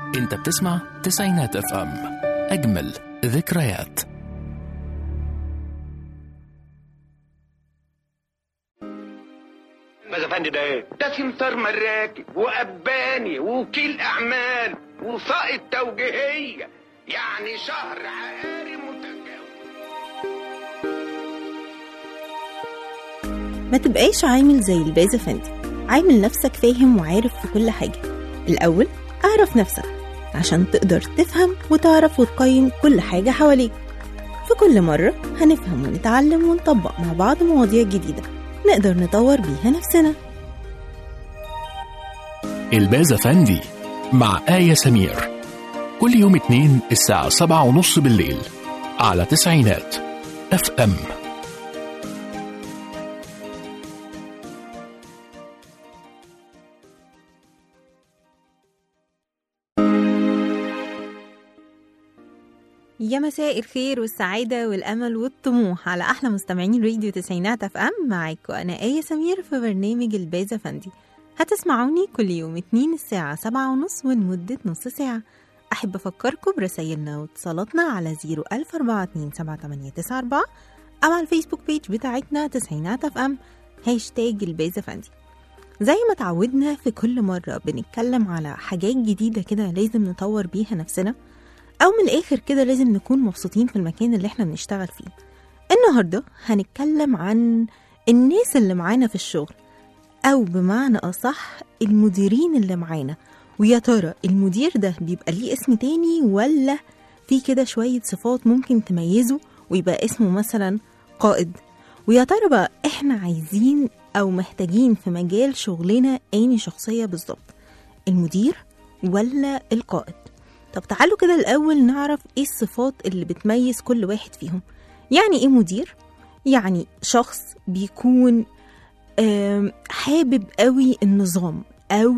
انت بتسمع تسعينات اف ام اجمل ذكريات ماذا فندي ده ايه؟ ده سمسار مراكب وأباني ووكيل أعمال وسائط توجيهية يعني شهر عقاري متجاوز ما تبقاش عامل زي الباز فندي عامل نفسك فاهم وعارف في كل حاجة الأول أعرف نفسك عشان تقدر تفهم وتعرف وتقيم كل حاجة حواليك في كل مرة هنفهم ونتعلم ونطبق مع بعض مواضيع جديدة نقدر نطور بيها نفسنا الباز فندي مع آية سمير كل يوم اتنين الساعة سبعة ونص بالليل على تسعينات اف ام يا مساء الخير والسعادة والأمل والطموح على أحلى مستمعين راديو تسعينات أف أم معاكم أنا آية سمير في برنامج البازة فندي هتسمعوني كل يوم اتنين الساعة سبعة ونص ولمدة نص ساعة أحب أفكركم برسايلنا واتصالاتنا على زيرو ألف أربعة اتنين سبعة تمانية تسعة أربعة أو على الفيسبوك بيج بتاعتنا تسعينات أف أم هاشتاج البازة فندي زي ما تعودنا في كل مرة بنتكلم على حاجات جديدة كده لازم نطور بيها نفسنا أو من الآخر كده لازم نكون مبسوطين في المكان اللي احنا بنشتغل فيه النهاردة هنتكلم عن الناس اللي معانا في الشغل أو بمعنى أصح المديرين اللي معانا ويا ترى المدير ده بيبقى ليه اسم تاني ولا في كده شوية صفات ممكن تميزه ويبقى اسمه مثلا قائد ويا ترى بقى احنا عايزين أو محتاجين في مجال شغلنا أني شخصية بالظبط المدير ولا القائد طب تعالوا كده الأول نعرف إيه الصفات اللي بتميز كل واحد فيهم يعني إيه مدير؟ يعني شخص بيكون آم، حابب قوي النظام أو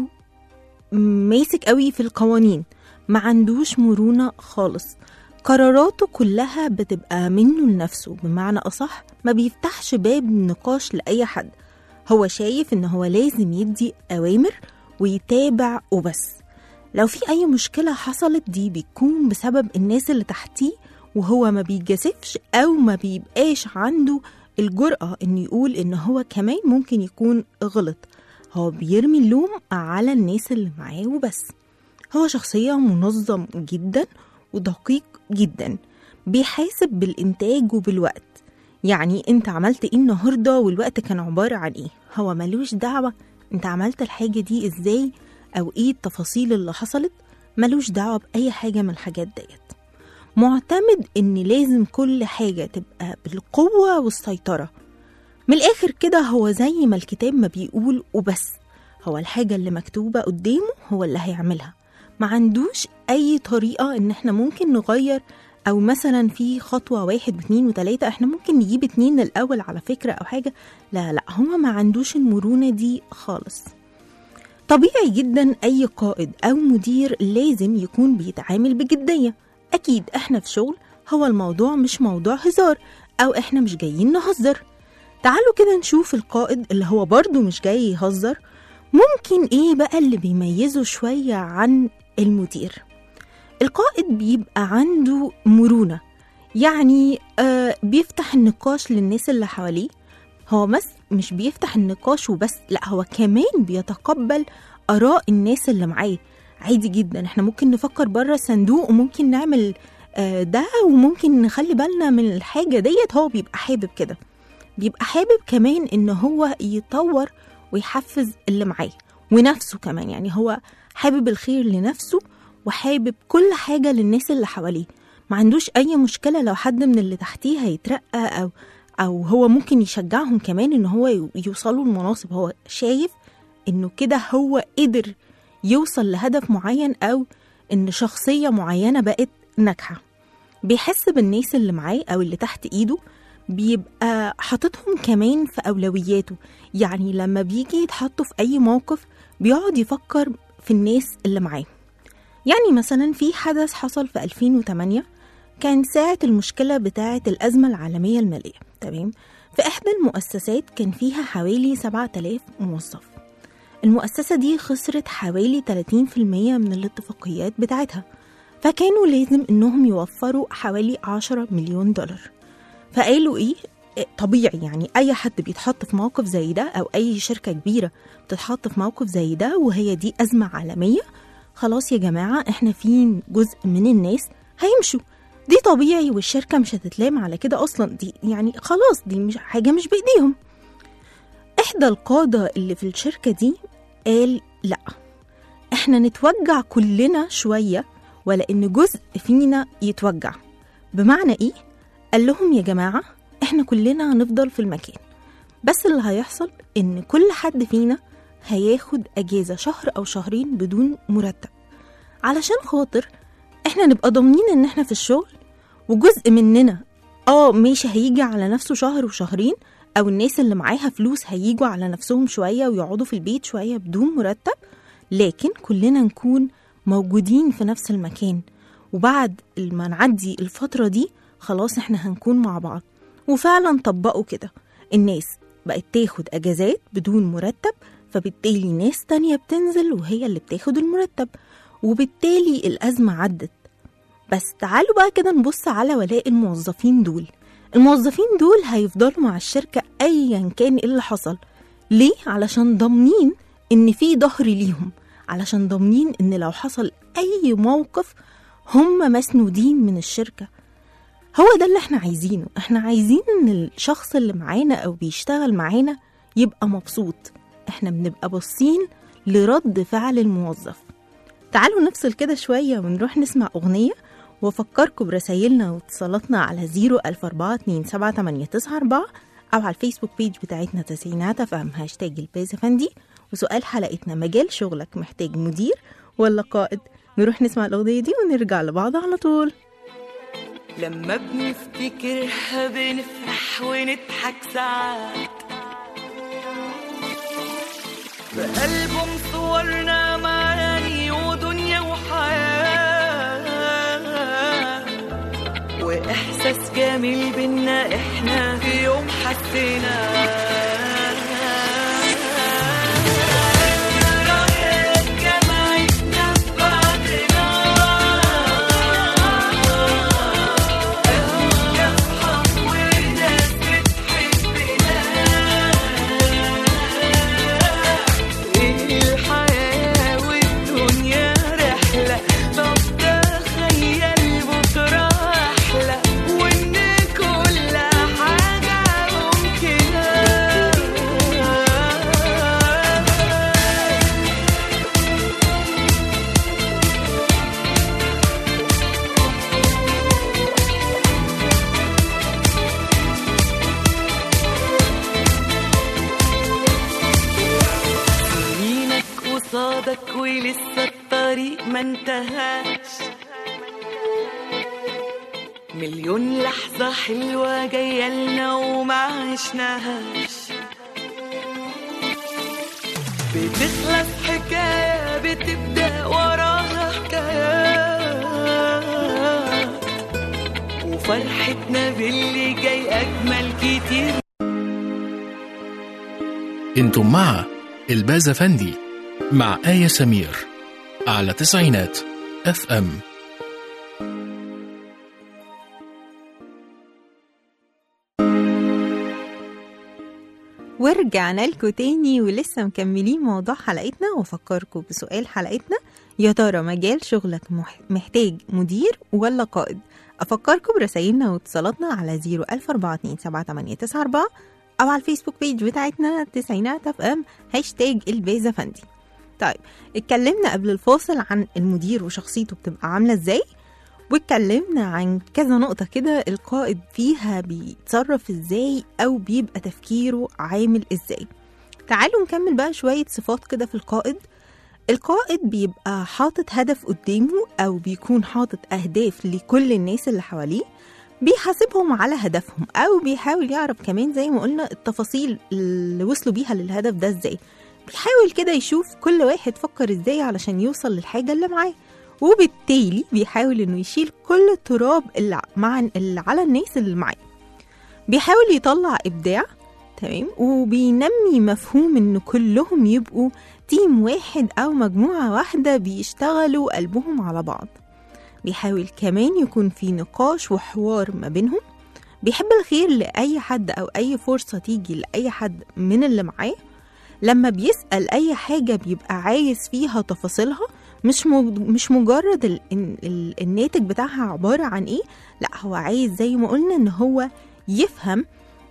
ماسك قوي في القوانين ما عندوش مرونة خالص قراراته كلها بتبقى منه لنفسه بمعنى أصح ما بيفتحش باب نقاش لأي حد هو شايف إن هو لازم يدي أوامر ويتابع وبس لو في أي مشكلة حصلت دي بتكون بسبب الناس اللي تحتيه وهو ما بيتجسفش أو ما بيبقاش عنده الجرأة إنه يقول إن هو كمان ممكن يكون غلط هو بيرمي اللوم على الناس اللي معاه وبس هو شخصية منظم جدا ودقيق جدا بيحاسب بالإنتاج وبالوقت يعني انت عملت ايه النهاردة والوقت كان عبارة عن ايه هو ملوش دعوة انت عملت الحاجة دي ازاي او ايه التفاصيل اللي حصلت ملوش دعوة بأي حاجة من الحاجات ديت معتمد ان لازم كل حاجة تبقى بالقوة والسيطرة من الآخر كده هو زي ما الكتاب ما بيقول وبس هو الحاجة اللي مكتوبة قدامه هو اللي هيعملها ما عندوش أي طريقة إن إحنا ممكن نغير أو مثلا في خطوة واحد واثنين وتلاتة إحنا ممكن نجيب اتنين الأول على فكرة أو حاجة لا لا هو ما عندوش المرونة دي خالص طبيعي جدا أي قائد أو مدير لازم يكون بيتعامل بجدية أكيد إحنا في شغل هو الموضوع مش موضوع هزار أو إحنا مش جايين نهزر تعالوا كده نشوف القائد اللي هو برضه مش جاي يهزر ممكن ايه بقى اللي بيميزه شوية عن المدير القائد بيبقى عنده مرونة يعني آه بيفتح النقاش للناس اللي حواليه هو بس مش بيفتح النقاش وبس لا هو كمان بيتقبل آراء الناس اللي معاه عادي جدا احنا ممكن نفكر بره الصندوق وممكن نعمل آه ده وممكن نخلي بالنا من الحاجة ديت هو بيبقى حابب كده بيبقى حابب كمان ان هو يطور ويحفز اللي معاه ونفسه كمان يعني هو حابب الخير لنفسه وحابب كل حاجة للناس اللي حواليه ما عندوش أي مشكلة لو حد من اللي تحتيه هيترقى أو أو هو ممكن يشجعهم كمان إن هو يو- يوصلوا لمناصب هو شايف إنه كده هو قدر يوصل لهدف معين أو إن شخصية معينة بقت ناجحة بيحس بالناس اللي معاه أو اللي تحت إيده بيبقى حاططهم كمان في أولوياته يعني لما بيجي يتحطوا في أي موقف بيقعد يفكر في الناس اللي معاه يعني مثلا في حدث حصل في 2008 كان ساعة المشكلة بتاعة الأزمة العالمية المالية تمام في إحدى المؤسسات كان فيها حوالي 7000 موظف المؤسسة دي خسرت حوالي 30% من الاتفاقيات بتاعتها فكانوا لازم إنهم يوفروا حوالي 10 مليون دولار فقالوا إيه إيه، طبيعي يعني أي حد بيتحط في موقف زي ده أو أي شركة كبيرة بتتحط في موقف زي ده وهي دي أزمة عالمية خلاص يا جماعة إحنا في جزء من الناس هيمشوا دي طبيعي والشركة مش هتتلام على كده أصلا دي يعني خلاص دي مش حاجة مش بإيديهم إحدى القادة اللي في الشركة دي قال لأ إحنا نتوجع كلنا شوية ولا إن جزء فينا يتوجع بمعنى إيه؟ قال لهم يا جماعة إحنا كلنا هنفضل في المكان بس اللي هيحصل إن كل حد فينا هياخد أجازة شهر أو شهرين بدون مرتب علشان خاطر إحنا نبقى ضامنين إن إحنا في الشغل وجزء مننا اه ماشي هيجي على نفسه شهر وشهرين او الناس اللي معاها فلوس هيجوا على نفسهم شويه ويقعدوا في البيت شويه بدون مرتب لكن كلنا نكون موجودين في نفس المكان وبعد ما نعدي الفتره دي خلاص احنا هنكون مع بعض وفعلا طبقوا كده الناس بقت تاخد اجازات بدون مرتب فبالتالي ناس تانية بتنزل وهي اللي بتاخد المرتب وبالتالي الأزمة عدت بس تعالوا بقى كده نبص على ولاء الموظفين دول الموظفين دول هيفضلوا مع الشركة أيا كان إيه اللي حصل ليه؟ علشان ضامنين إن في ظهر ليهم علشان ضامنين إن لو حصل أي موقف هم مسنودين من الشركة هو ده اللي احنا عايزينه احنا عايزين ان الشخص اللي معانا او بيشتغل معانا يبقى مبسوط احنا بنبقى باصين لرد فعل الموظف تعالوا نفصل كده شوية ونروح نسمع أغنية وأفكركم برسايلنا واتصالاتنا على 004278994 أو على الفيسبوك بيج بتاعتنا تسعينات أفهم هاشتاج الباز فندي وسؤال حلقتنا مجال شغلك محتاج مدير ولا قائد نروح نسمع الأغنية دي ونرجع لبعض على طول لما بنفتكرها بنفرح ونضحك ساعات بألبوم صورنا معاني ودنيا وحياة وإحساس جميل بينا إحنا في يوم الحياة والدنيا رحلة طب تخيل بكرة أحلى وإن كل حاجة ممكنة يمينك قصادك ولسه الطريق ما انتهاش مليون لحظة حلوة جاية لنا وما عشناهاش بتخلص حكاية بتبدأ وراها حكايات وفرحتنا باللي جاي أجمل كتير انتم مع الباز فندي مع آية سمير على تسعينات اف ام ورجعنا لكم تاني ولسه مكملين موضوع حلقتنا وفكركم بسؤال حلقتنا يا ترى مجال شغلك مح- محتاج مدير ولا قائد أفكركم برسايلنا واتصالاتنا على 014278994 أو على الفيسبوك بيج بتاعتنا تسعينات اف ام هاشتاج البيزا فندي طيب اتكلمنا قبل الفاصل عن المدير وشخصيته بتبقى عاملة ازاي واتكلمنا عن كذا نقطة كده القائد فيها بيتصرف ازاي أو بيبقى تفكيره عامل ازاي تعالوا نكمل بقى شوية صفات كده في القائد القائد بيبقى حاطط هدف قدامه أو بيكون حاطط أهداف لكل الناس اللي حواليه بيحاسبهم على هدفهم أو بيحاول يعرف كمان زي ما قلنا التفاصيل اللي وصلوا بيها للهدف ده ازاي بيحاول كده يشوف كل واحد فكر ازاي علشان يوصل للحاجة اللي معاه وبالتالي بيحاول انه يشيل كل التراب اللي مع اللي على الناس اللي معاه بيحاول يطلع ابداع تمام وبينمي مفهوم ان كلهم يبقوا تيم واحد أو مجموعة واحدة بيشتغلوا قلبهم على بعض بيحاول كمان يكون في نقاش وحوار ما بينهم بيحب الخير لأي حد أو أي فرصة تيجي لأي حد من اللي معاه لما بيسأل أي حاجة بيبقى عايز فيها تفاصيلها مش مج- مش مجرد ال ال ال الناتج بتاعها عبارة عن إيه لا هو عايز زي ما قلنا إن هو يفهم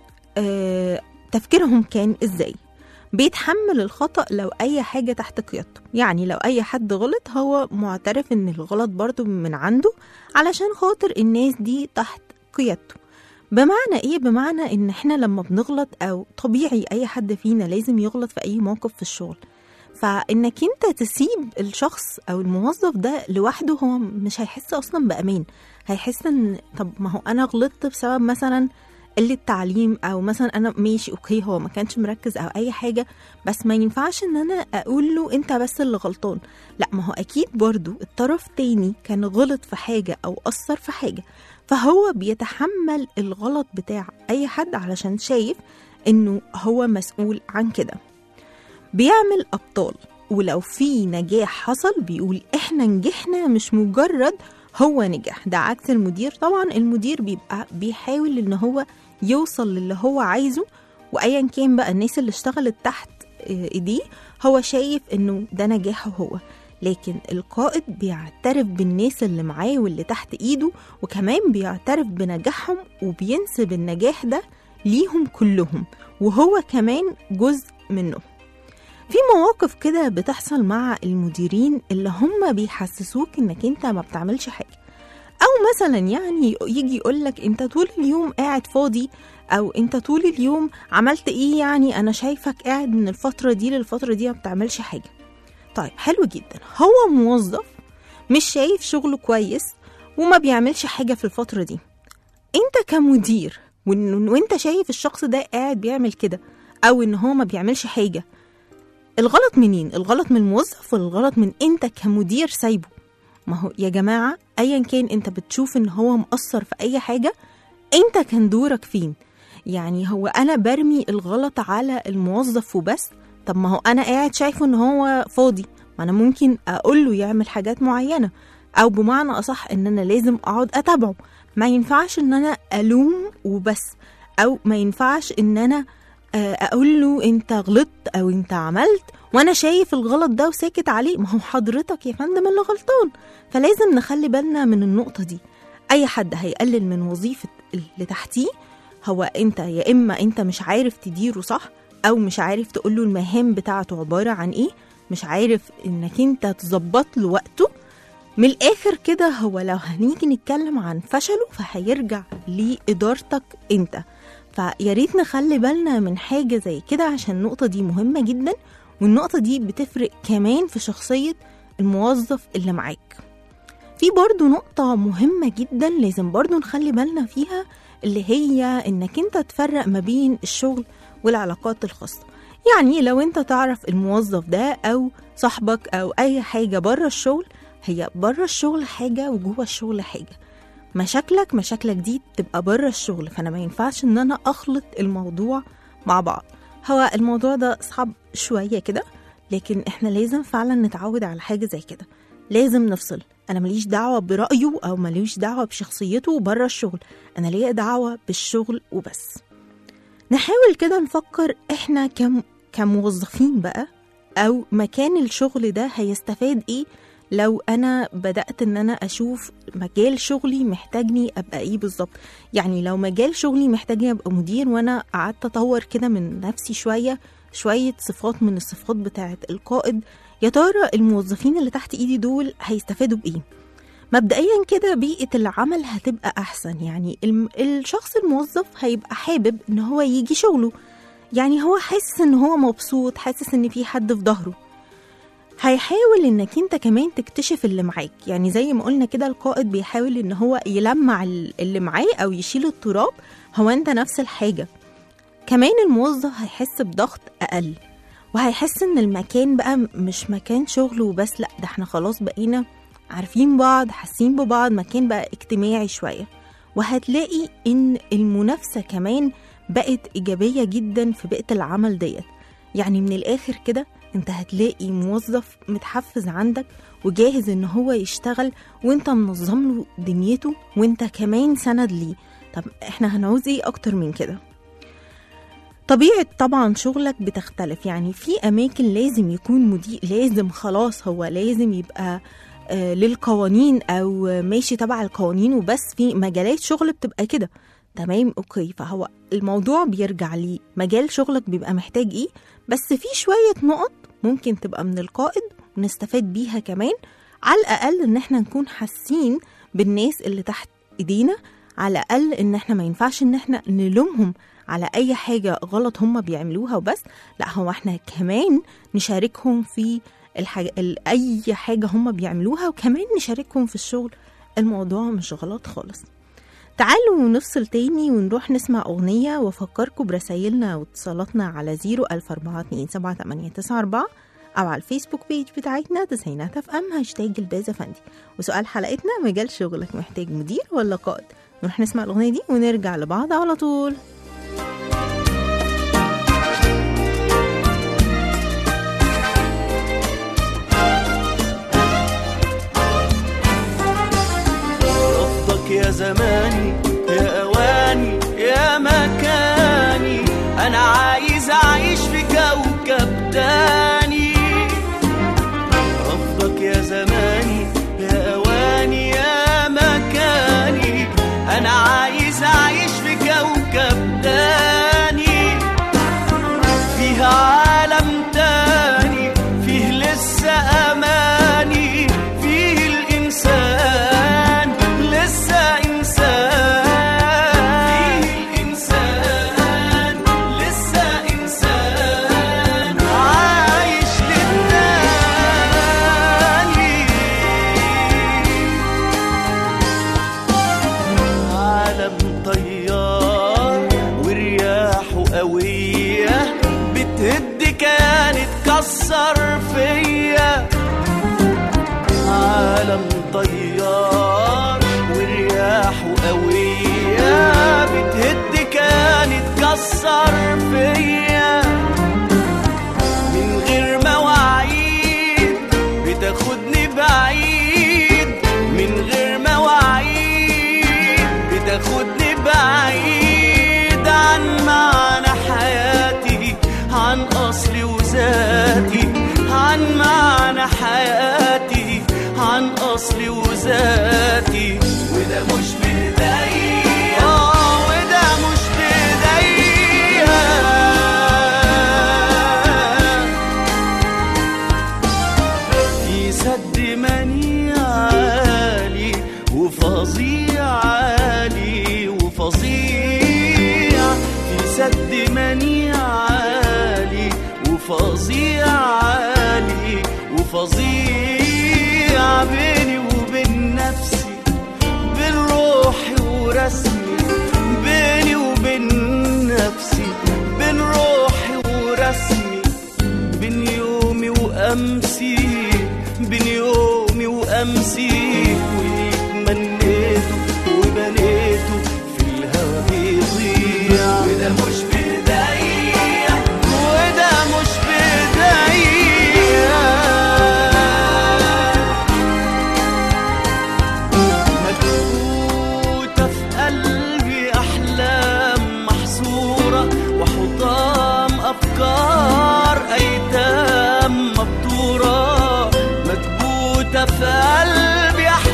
آه تفكيرهم كان إزاي بيتحمل الخطأ لو أي حاجة تحت قيادته يعني لو أي حد غلط هو معترف إن الغلط برضو من عنده علشان خاطر الناس دي تحت قيادته بمعنى ايه بمعنى ان احنا لما بنغلط او طبيعي اي حد فينا لازم يغلط في اي موقف في الشغل فانك انت تسيب الشخص او الموظف ده لوحده هو مش هيحس اصلا بامان هيحس ان طب ما هو انا غلطت بسبب مثلا قلة تعليم او مثلا انا ماشي اوكي هو ما كانش مركز او اي حاجة بس ما ينفعش ان انا اقول له انت بس اللي غلطان لا ما هو اكيد برضو الطرف تاني كان غلط في حاجة او اثر في حاجة فهو بيتحمل الغلط بتاع اي حد علشان شايف انه هو مسؤول عن كده بيعمل ابطال ولو في نجاح حصل بيقول احنا نجحنا مش مجرد هو نجح ده عكس المدير طبعا المدير بيبقى بيحاول ان هو يوصل للي هو عايزه وايا كان بقى الناس اللي اشتغلت تحت ايديه هو شايف انه ده نجاحه هو لكن القائد بيعترف بالناس اللي معاه واللي تحت ايده وكمان بيعترف بنجاحهم وبينسب النجاح ده ليهم كلهم وهو كمان جزء منه في مواقف كده بتحصل مع المديرين اللي هم بيحسسوك انك انت ما بتعملش حاجه او مثلا يعني يجي يقولك انت طول اليوم قاعد فاضي او انت طول اليوم عملت ايه يعني انا شايفك قاعد من الفتره دي للفتره دي ما بتعملش حاجه طيب حلو جدا هو موظف مش شايف شغله كويس وما بيعملش حاجه في الفتره دي انت كمدير وإن- وانت شايف الشخص ده قاعد بيعمل كده او ان هو ما بيعملش حاجه الغلط منين الغلط من الموظف ولا الغلط من انت كمدير سايبه ما هو يا جماعه ايا كان انت بتشوف ان هو مقصر في اي حاجه انت كان دورك فين يعني هو انا برمي الغلط على الموظف وبس طب ما هو انا قاعد شايفه ان هو فاضي ما انا ممكن اقول له يعمل حاجات معينه او بمعنى اصح ان انا لازم اقعد اتابعه ما ينفعش ان انا الوم وبس او ما ينفعش ان انا آه، اقول له انت غلطت او انت عملت وانا شايف الغلط ده وساكت عليه ما هو حضرتك يا فندم اللي غلطان فلازم نخلي بالنا من النقطه دي اي حد هيقلل من وظيفه اللي تحتيه هو انت يا اما انت مش عارف تديره صح او مش عارف تقول له المهام بتاعته عباره عن ايه مش عارف انك انت تظبط له وقته من الاخر كده هو لو هنيجي نتكلم عن فشله فهيرجع لادارتك انت فيا ريت نخلي بالنا من حاجه زي كده عشان النقطه دي مهمه جدا والنقطه دي بتفرق كمان في شخصيه الموظف اللي معاك في برضو نقطة مهمة جدا لازم برضو نخلي بالنا فيها اللي هي انك انت تفرق ما بين الشغل والعلاقات الخاصة يعني لو انت تعرف الموظف ده او صاحبك او اي حاجة بره الشغل هي بره الشغل حاجة وجوه الشغل حاجة مشاكلك مشاكلك دي تبقى بره الشغل فانا ما ينفعش ان انا اخلط الموضوع مع بعض هو الموضوع ده صعب شوية كده لكن احنا لازم فعلا نتعود على حاجة زي كده لازم نفصل انا ماليش دعوه برايه او ماليش دعوه بشخصيته بره الشغل انا ليا دعوه بالشغل وبس نحاول كده نفكر احنا كم كموظفين بقى او مكان الشغل ده هيستفاد ايه لو انا بدات ان انا اشوف مجال شغلي محتاجني ابقى ايه بالظبط يعني لو مجال شغلي محتاجني ابقى مدير وانا قعدت اطور كده من نفسي شويه شويه صفات من الصفات بتاعه القائد يا ترى الموظفين اللي تحت ايدي دول هيستفادوا بايه مبدئيا كده بيئة العمل هتبقى أحسن يعني الم- الشخص الموظف هيبقى حابب إن هو يجي شغله يعني هو حاسس إن هو مبسوط حاسس إن في حد في ظهره هيحاول إنك أنت كمان تكتشف اللي معاك يعني زي ما قلنا كده القائد بيحاول إن هو يلمع ال- اللي معاه أو يشيل التراب هو أنت نفس الحاجة كمان الموظف هيحس بضغط أقل وهيحس ان المكان بقى م- مش مكان شغل وبس لا ده احنا خلاص بقينا عارفين بعض حاسين ببعض مكان بقى اجتماعي شوية وهتلاقي ان المنافسة كمان بقت ايجابية جدا في بيئة العمل ديت يعني من الاخر كده انت هتلاقي موظف متحفز عندك وجاهز ان هو يشتغل وانت منظم له دنيته وانت كمان سند ليه طب احنا هنعوز ايه اكتر من كده طبيعة طبعا شغلك بتختلف يعني في أماكن لازم يكون مدير لازم خلاص هو لازم يبقى آه، للقوانين أو ماشي تبع القوانين وبس في مجالات شغل بتبقى كده تمام أوكي فهو الموضوع بيرجع لي مجال شغلك بيبقى محتاج إيه بس في شوية نقط ممكن تبقى من القائد ونستفاد بيها كمان على الأقل إن احنا نكون حاسين بالناس اللي تحت إيدينا على الأقل إن احنا ما ينفعش إن احنا نلومهم على أي حاجة غلط هم بيعملوها وبس لا هو احنا كمان نشاركهم في الحاجة ال- أي حاجة هم بيعملوها وكمان نشاركهم في الشغل الموضوع مش غلط خالص تعالوا نفصل تاني ونروح نسمع أغنية وأفكركم برسايلنا واتصالاتنا على 014278894 أو على الفيسبوك بيج بتاعتنا تسعينات اف ام هاشتاج البازا فندي وسؤال حلقتنا مجال شغلك محتاج مدير ولا قائد نروح نسمع الأغنية دي ونرجع لبعض على طول رفضك يا زماني يا اواني يا مكاني انا عايز اعيش في كوكب تاني رفضك يا زماني يا اواني يا مكاني انا عايز اعيش في كوكب تاني فيه عالم تاني فيه لسه أماني فيه الإنسان لسه إنسان فيه الإنسان لسه إنسان عايش للتاني عالم طيار ورياحه قوية بتهد كيان اتكسر فيا عالم طيار ورياحه قوية بتهد كيان اتكسر فيا من غير مواعيد بتاخدني بعيد من غير مواعيد بتاخدني بعيد عن معنى حياتي عن أصلي وذاتي عن معنى حياتي عن أصلي وذاتي وده مش بإيديا آه وده مش بإيديا في سد مني عالي وفظيع عالي وفظيع في سد مني عالي وفظيع عالي وفظيع بيني وبين نفسي بين روحي ورسمي بيني وبين نفسي بين روحي ورسمي بين يومي وأمسي بين يومي وأمسي وليك منيته وبنيته في الهوا بيضيع وده مش بإيديا وده مش بإيديا مكبوتة في قلبي أحلام محصورة وحطام أفكار أيتام مبتورة مكبوتة في قلبي أحلام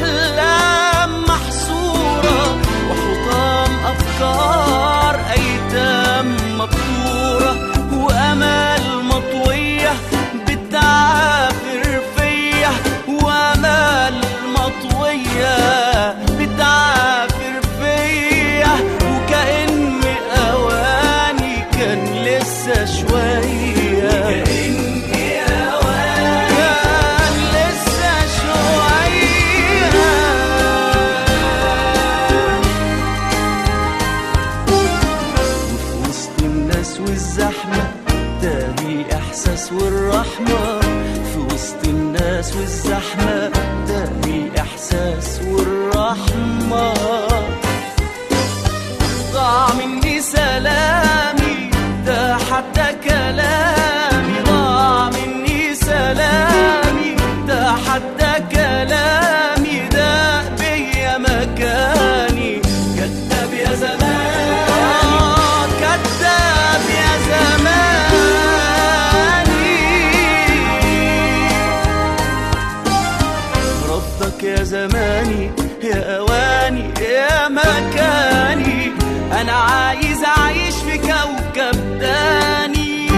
رفضك يا زماني يا اواني يا مكاني انا عايز اعيش في كوكب تاني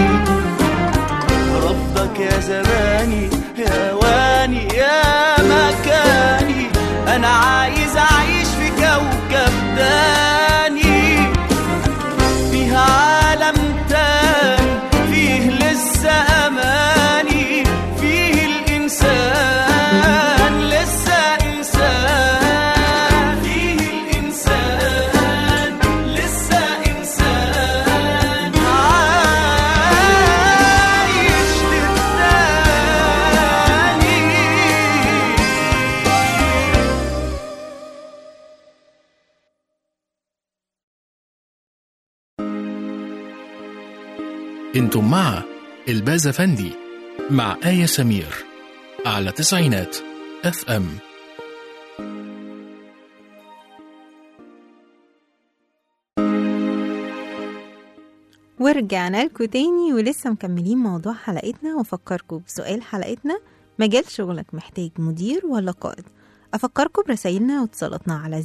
رفضك يا زماني يا اواني يا مكاني انا عايز اعيش في كوكب تاني فيه عالم تاني فيه لسه اماني فيه الانسان لسه انسان فيه الانسان لسه انسان عايش للتاني انتم مع الباز فندي مع آية سمير على تسعينات اف ام ورجعنا لكم تاني ولسه مكملين موضوع حلقتنا وافكركم بسؤال حلقتنا مجال شغلك محتاج مدير ولا قائد افكركم برسايلنا واتصالاتنا على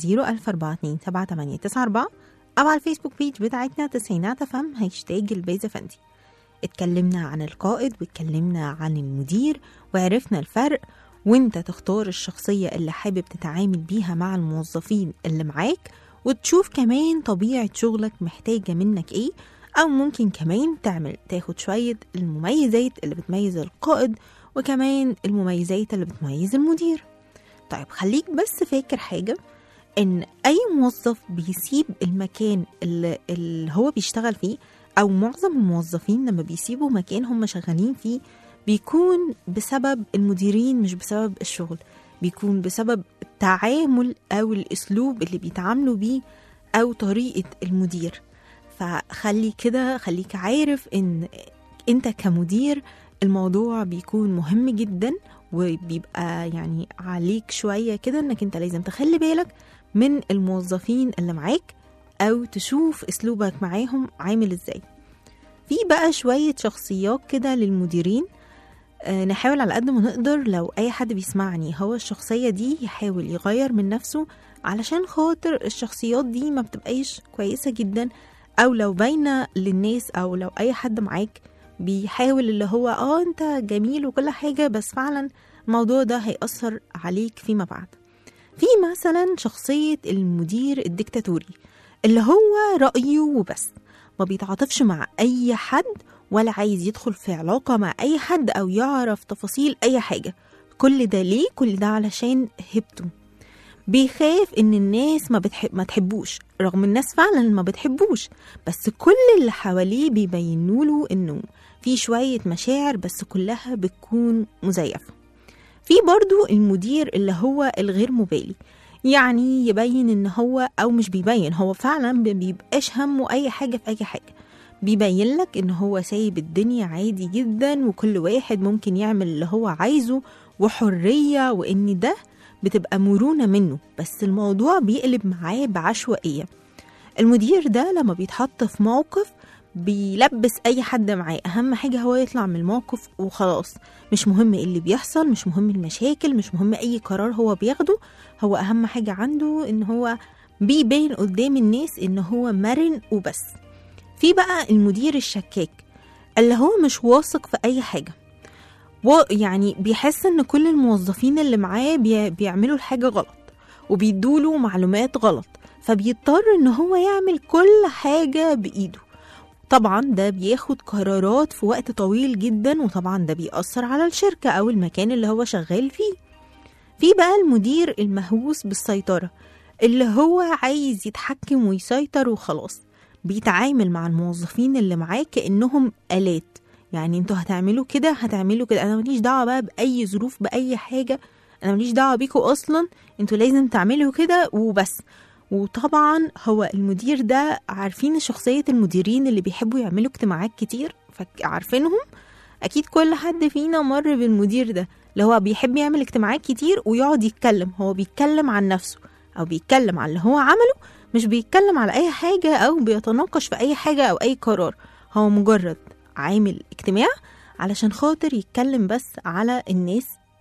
004278894 او على الفيسبوك بيج بتاعتنا تسعينات فم هاشتاج البيزا فندي اتكلمنا عن القائد واتكلمنا عن المدير وعرفنا الفرق وانت تختار الشخصية اللي حابب تتعامل بيها مع الموظفين اللي معاك وتشوف كمان طبيعة شغلك محتاجة منك ايه او ممكن كمان تعمل تاخد شوية المميزات اللي بتميز القائد وكمان المميزات اللي بتميز المدير طيب خليك بس فاكر حاجة ان اي موظف بيسيب المكان اللي, اللي هو بيشتغل فيه او معظم الموظفين لما بيسيبوا مكان هم شغالين فيه بيكون بسبب المديرين مش بسبب الشغل بيكون بسبب التعامل او الاسلوب اللي بيتعاملوا بيه او طريقة المدير فخلي كده خليك عارف ان انت كمدير الموضوع بيكون مهم جدا وبيبقى يعني عليك شوية كده انك انت لازم تخلي بالك من الموظفين اللي معاك او تشوف اسلوبك معاهم عامل ازاي في بقى شوية شخصيات كده للمديرين آه، نحاول على قد ما نقدر لو اي حد بيسمعني هو الشخصية دي يحاول يغير من نفسه علشان خاطر الشخصيات دي ما بتبقاش كويسة جدا او لو باينة للناس او لو اي حد معاك بيحاول اللي هو اه انت جميل وكل حاجة بس فعلا الموضوع ده هيأثر عليك فيما بعد في مثلا شخصية المدير الديكتاتوري اللي هو رأيه وبس ما بيتعاطفش مع أي حد ولا عايز يدخل في علاقة مع أي حد أو يعرف تفاصيل أي حاجة كل ده ليه؟ كل ده علشان هيبته بيخاف ان الناس ما بتحب ما تحبوش رغم الناس فعلا ما بتحبوش بس كل اللي حواليه بيبينوا له انه في شوية مشاعر بس كلها بتكون مزيفة في برضو المدير اللي هو الغير مبالي يعني يبين ان هو او مش بيبين هو فعلا ما بيبقاش همه اي حاجة في اي حاجة بيبين لك ان هو سايب الدنيا عادي جدا وكل واحد ممكن يعمل اللي هو عايزه وحرية وان ده بتبقى مرونة منه بس الموضوع بيقلب معاه بعشوائية المدير ده لما بيتحط في موقف بيلبس اي حد معاه اهم حاجه هو يطلع من الموقف وخلاص مش مهم ايه اللي بيحصل مش مهم المشاكل مش مهم اي قرار هو بياخده هو اهم حاجه عنده ان هو بيبين قدام الناس ان هو مرن وبس في بقى المدير الشكاك اللي هو مش واثق في اي حاجه و يعني بيحس ان كل الموظفين اللي معاه بي بيعملوا الحاجه غلط وبيدوله معلومات غلط فبيضطر ان هو يعمل كل حاجه بايده طبعا ده بياخد قرارات في وقت طويل جدا وطبعا ده بيأثر على الشركة أو المكان اللي هو شغال فيه في بقى المدير المهووس بالسيطرة اللي هو عايز يتحكم ويسيطر وخلاص بيتعامل مع الموظفين اللي معاه كأنهم آلات يعني انتوا هتعملوا كده هتعملوا كده انا ماليش دعوه بقى باي ظروف باي حاجه انا ماليش دعوه بيكوا اصلا انتوا لازم تعملوا كده وبس وطبعا هو المدير ده عارفين شخصية المديرين اللي بيحبوا يعملوا اجتماعات كتير عارفينهم أكيد كل حد فينا مر بالمدير ده اللي هو بيحب يعمل اجتماعات كتير ويقعد يتكلم هو بيتكلم عن نفسه أو بيتكلم عن اللي هو عمله مش بيتكلم على أي حاجة أو بيتناقش في أي حاجة أو أي قرار هو مجرد عامل اجتماع علشان خاطر يتكلم بس على الناس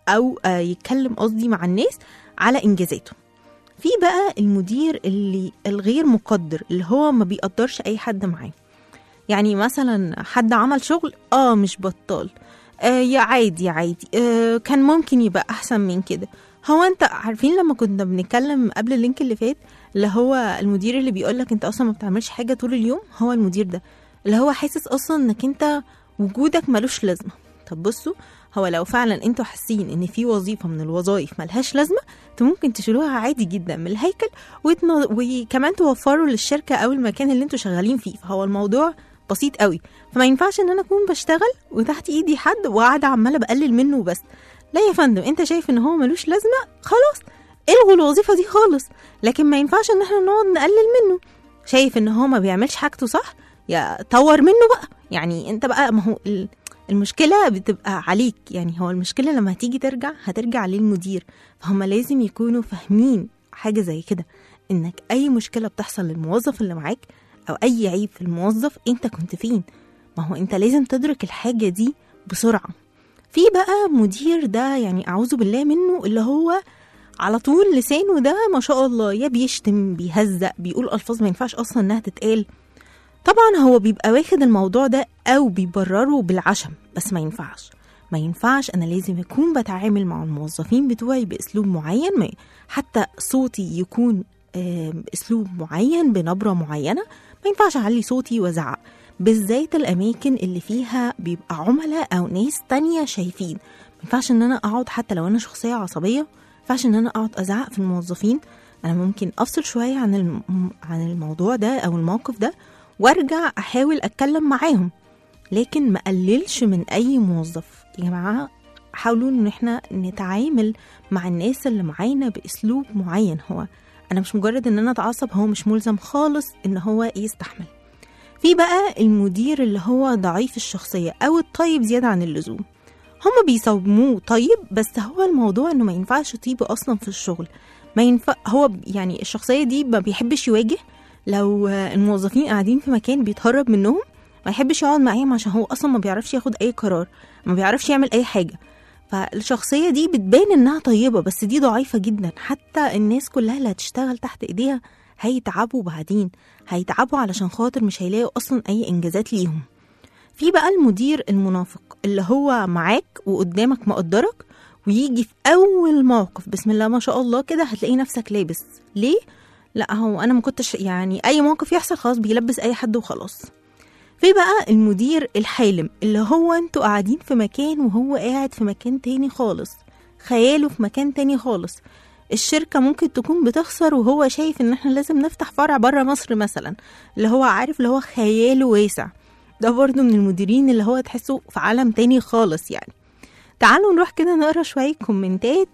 او آه، يتكلم قصدي مع الناس على انجازاته في بقى المدير اللي الغير مقدر اللي هو ما بيقدرش اي حد معاه يعني مثلا حد عمل شغل اه مش بطال آه يا عادي يا عادي آه كان ممكن يبقى احسن من كده هو انت عارفين لما كنا بنتكلم قبل اللينك اللي فات اللي هو المدير اللي بيقولك انت اصلا ما بتعملش حاجه طول اليوم هو المدير ده اللي هو حاسس اصلا انك انت وجودك ملوش لازمه طب بصوا هو لو فعلا انتوا حاسين ان في وظيفه من الوظائف ملهاش لازمه انتوا ممكن تشيلوها عادي جدا من الهيكل وتن... وكمان توفروا للشركه او المكان اللي انتوا شغالين فيه فهو الموضوع بسيط قوي فما ينفعش ان انا اكون بشتغل وتحت ايدي حد وقاعده عماله بقلل منه بس لا يا فندم انت شايف ان هو ملوش لازمه خلاص الغوا الوظيفه دي خالص لكن ما ينفعش ان احنا نقعد نقلل منه شايف ان هو ما بيعملش حاجته صح يا طور منه بقى يعني انت بقى ما هو ال- المشكله بتبقى عليك يعني هو المشكله لما هتيجي ترجع هترجع للمدير فهم لازم يكونوا فاهمين حاجه زي كده انك اي مشكله بتحصل للموظف اللي معاك او اي عيب في الموظف انت كنت فين ما هو انت لازم تدرك الحاجه دي بسرعه في بقى مدير ده يعني اعوذ بالله منه اللي هو على طول لسانه ده ما شاء الله يا بيشتم بيهزق بيقول الفاظ ما ينفعش اصلا انها تتقال طبعا هو بيبقى واخد الموضوع ده او بيبرره بالعشم بس ما ينفعش ما ينفعش انا لازم اكون بتعامل مع الموظفين بتوعي باسلوب معين ما حتى صوتي يكون آه، باسلوب معين بنبره معينه ما ينفعش اعلي صوتي وازعق بالذات الاماكن اللي فيها بيبقى عملاء او ناس تانية شايفين ما ينفعش ان انا اقعد حتى لو انا شخصيه عصبيه ما ينفعش ان انا اقعد ازعق في الموظفين انا ممكن افصل شويه عن الم... عن الموضوع ده او الموقف ده وارجع احاول اتكلم معاهم لكن ما قللش من اي موظف يا جماعه حاولوا ان احنا نتعامل مع الناس اللي معانا باسلوب معين هو انا مش مجرد ان انا اتعصب هو مش ملزم خالص ان هو يستحمل في بقى المدير اللي هو ضعيف الشخصيه او الطيب زياده عن اللزوم هما بيصمموه طيب بس هو الموضوع انه ما ينفعش طيبه اصلا في الشغل ما ينفع هو ب- يعني الشخصيه دي ما بيحبش يواجه لو آه، الموظفين قاعدين في مكان بيتهرب منهم ما يحبش يقعد معاهم عشان هو اصلا ما بيعرفش ياخد اي قرار ما بيعرفش يعمل اي حاجه فالشخصيه دي بتبان انها طيبه بس دي ضعيفه جدا حتى الناس كلها اللي هتشتغل تحت ايديها هيتعبوا بعدين هيتعبوا علشان خاطر مش هيلاقوا اصلا اي انجازات ليهم في بقى المدير المنافق اللي هو معاك وقدامك مقدرك ويجي في اول موقف بسم الله ما شاء الله كده هتلاقي نفسك لابس ليه لا هو انا ما كنتش يعني اي موقف يحصل خلاص بيلبس اي حد وخلاص في بقى المدير الحالم اللي هو انتوا قاعدين في مكان وهو قاعد في مكان تاني خالص خياله في مكان تاني خالص الشركة ممكن تكون بتخسر وهو شايف ان احنا لازم نفتح فرع بره مصر مثلا اللي هو عارف اللي هو خياله واسع ده برضو من المديرين اللي هو تحسه في عالم تاني خالص يعني تعالوا نروح كده نقرا شوية كومنتات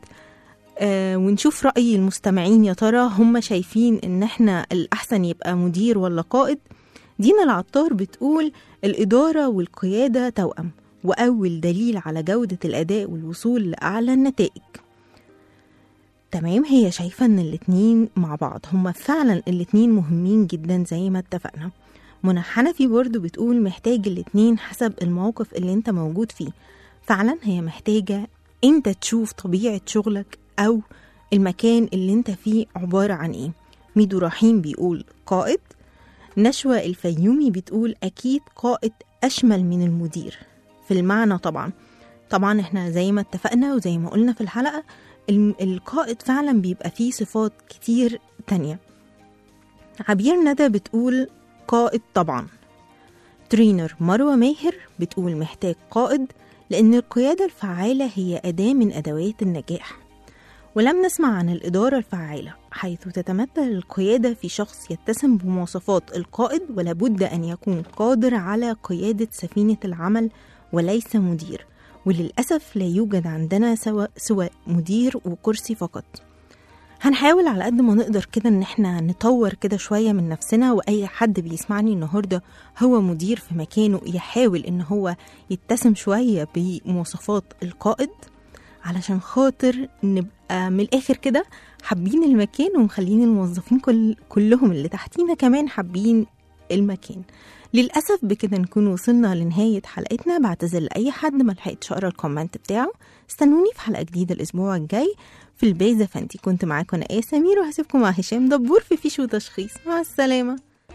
آه ونشوف رأي المستمعين يا ترى هم شايفين ان احنا الأحسن يبقى مدير ولا قائد دينا العطار بتقول الإدارة والقيادة توأم وأول دليل على جودة الأداء والوصول لأعلى النتائج تمام هي شايفة ان الاتنين مع بعض هما فعلا الاتنين مهمين جدا زي ما اتفقنا منى حنفي برضو بتقول محتاج الاتنين حسب الموقف اللي انت موجود فيه فعلا هي محتاجة انت تشوف طبيعة شغلك او المكان اللي انت فيه عبارة عن ايه ميدو رحيم بيقول قائد نشوى الفيومي بتقول أكيد قائد أشمل من المدير في المعنى طبعا طبعا احنا زي ما اتفقنا وزي ما قلنا في الحلقة الم- القائد فعلا بيبقى فيه صفات كتير تانية عبير ندى بتقول قائد طبعا ترينر مروة ماهر بتقول محتاج قائد لأن القيادة الفعالة هي أداة من أدوات النجاح ولم نسمع عن الإدارة الفعالة حيث تتمثل القيادة في شخص يتسم بمواصفات القائد ولابد أن يكون قادر على قيادة سفينة العمل وليس مدير وللأسف لا يوجد عندنا سوى, سوى مدير وكرسي فقط هنحاول على قد ما نقدر كده ان احنا نطور كده شوية من نفسنا واي حد بيسمعني النهاردة هو مدير في مكانه يحاول ان هو يتسم شوية بمواصفات القائد علشان خاطر نبقى من الاخر كده حابين المكان ومخلين الموظفين كل كلهم اللي تحتينا كمان حابين المكان للأسف بكده نكون وصلنا لنهاية حلقتنا بعتذر لأي حد ما لحقتش أقرا الكومنت بتاعه استنوني في حلقة جديدة الأسبوع الجاي في البيزة فانتي كنت معاكم أنا إيه سمير وهسيبكم مع هشام دبور في فيش وتشخيص مع السلامة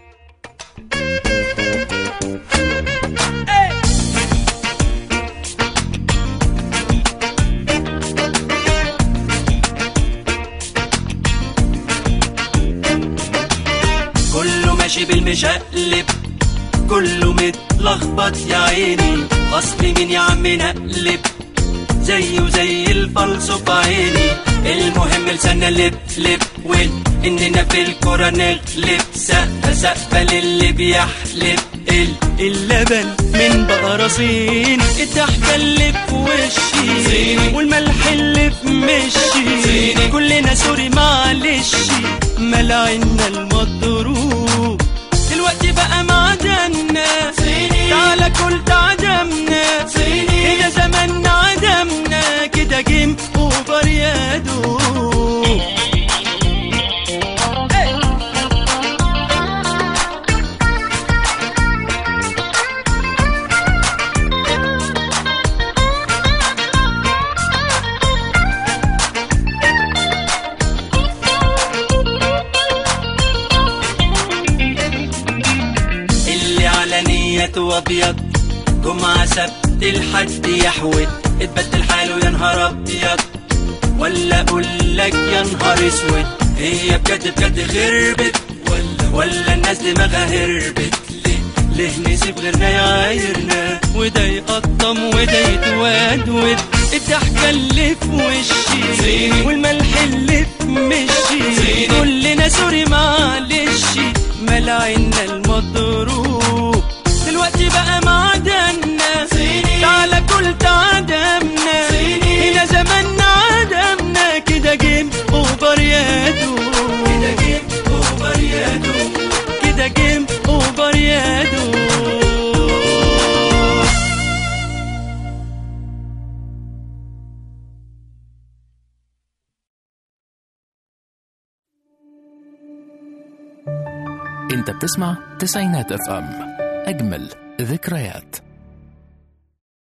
كله ماشي بالمشقلب كله متلخبط يا عيني اصل مين يا عم نقلب زيه زي الفلسو في عيني المهم لسنا لب لب وين اننا في الكرة نغلب سقفة سقفة للي بيحلب ال- اللبن من بقرصين الضحكة اللي في وشي والملح اللي في مشي كلنا سوري معلش ملاعنا المضروب دلوقتي بقى معدنا تعالى كل تعدمنا هنا زماننا عدمنا كده جيم اوفر يا دوب اللي على نيته ابيض جمعة سبت الحد يحود اتبدل حاله يا نهار ابيض ولا اقول لك يا نهار اسود هي بجد بجد خربت ولا ولا الناس دماغها هربت ليه ليه نسيب غيرنا يعايرنا وده يقطم وده يتودود الضحكة اللي في وشي والملح اللي في مشي كلنا سوري معلش ملاعنا المضروب دلوقتي بقى معدنا تعالى كل تعدمنا هنا زماننا عدمنا كده جيم اوفر يا دوب كده جيم اوفر يا دوب كده جيم اوفر يا دوب انت بتسمع تسعينات اف ام اجمل ذكريات